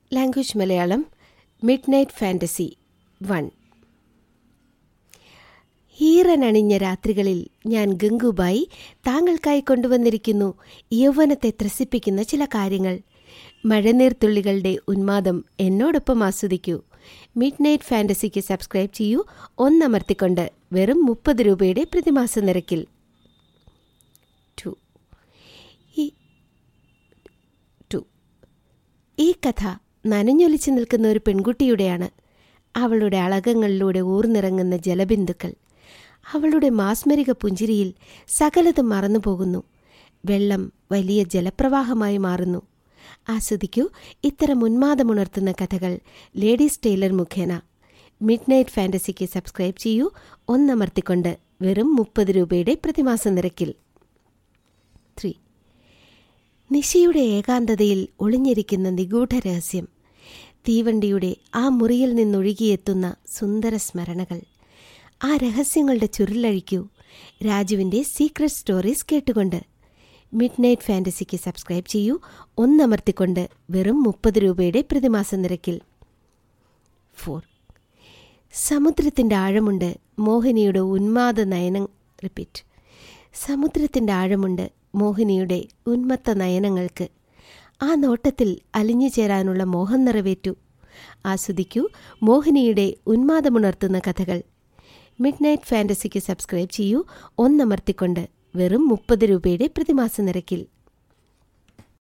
language Malayalam midnight fantasy one ഈറനണിഞ്ഞ രാത്രികളിൽ ഞാൻ ഗംഗുബായി താങ്കൾക്കായി കൊണ്ടുവന്നിരിക്കുന്നു യൗവനത്തെ ത്രസിപ്പിക്കുന്ന ചില കാര്യങ്ങൾ മഴനീർത്തുള്ളികളുടെ ഉന്മാദം എന്നോടൊപ്പം ആസ്വദിക്കൂ മിഡ് നൈറ്റ് ഫാൻറ്റസിക്ക് സബ്സ്ക്രൈബ് ചെയ്യൂ ഒന്നമർത്തിക്കൊണ്ട് വെറും മുപ്പത് രൂപയുടെ പ്രതിമാസ നിരക്കിൽ ടു ഈ ടു ഈ കഥ നനഞ്ഞൊലിച്ചു നിൽക്കുന്ന ഒരു പെൺകുട്ടിയുടെയാണ് അവളുടെ അളകങ്ങളിലൂടെ ഊർന്നിറങ്ങുന്ന ജലബിന്ദുക്കൾ അവളുടെ മാസ്മരിക പുഞ്ചിരിയിൽ സകലതും മറന്നുപോകുന്നു വെള്ളം വലിയ ജലപ്രവാഹമായി മാറുന്നു ആസ്വദിക്കൂ ഇത്തരം ഉന്മാദമുണർത്തുന്ന കഥകൾ ലേഡീസ് ടൈലർ മുഖേന മിഡ് നൈറ്റ് ഫാൻറ്റസിക്ക് സബ്സ്ക്രൈബ് ചെയ്യൂ ഒന്നമർത്തിക്കൊണ്ട് വെറും മുപ്പത് രൂപയുടെ പ്രതിമാസ നിരക്കിൽ ത്രീ നിശയുടെ ഏകാന്തതയിൽ ഒളിഞ്ഞിരിക്കുന്ന നിഗൂഢ രഹസ്യം തീവണ്ടിയുടെ ആ മുറിയിൽ നിന്നൊഴുകിയെത്തുന്ന സുന്ദര സ്മരണകൾ ആ രഹസ്യങ്ങളുടെ ചുരുളഴിക്കൂ രാജുവിൻ്റെ സീക്രട്ട് സ്റ്റോറീസ് കേട്ടുകൊണ്ട് മിഡ് നൈറ്റ് ഫാൻറ്റസിക്ക് സബ്സ്ക്രൈബ് ചെയ്യൂ ഒന്നമർത്തിക്കൊണ്ട് വെറും മുപ്പത് രൂപയുടെ പ്രതിമാസ നിരക്കിൽ ഫോർ സമുദ്രത്തിൻ്റെ ആഴമുണ്ട് മോഹിനിയുടെ ഉന്മാദ നയനം റിപ്പീറ്റ് സമുദ്രത്തിൻ്റെ ആഴമുണ്ട് മോഹിനിയുടെ ഉന്മത്ത നയനങ്ങൾക്ക് ആ നോട്ടത്തിൽ അലിഞ്ഞു ചേരാനുള്ള മോഹം നിറവേറ്റു ആസ്വദിക്കൂ മോഹിനിയുടെ ഉന്മാദമുണർത്തുന്ന കഥകൾ മിഡ് നൈറ്റ് ഫാൻറ്റസിക്ക് സബ്സ്ക്രൈബ് ചെയ്യൂ ഒന്നമർത്തിക്കൊണ്ട് വെറും മുപ്പത് രൂപയുടെ പ്രതിമാസ നിരക്കിൽ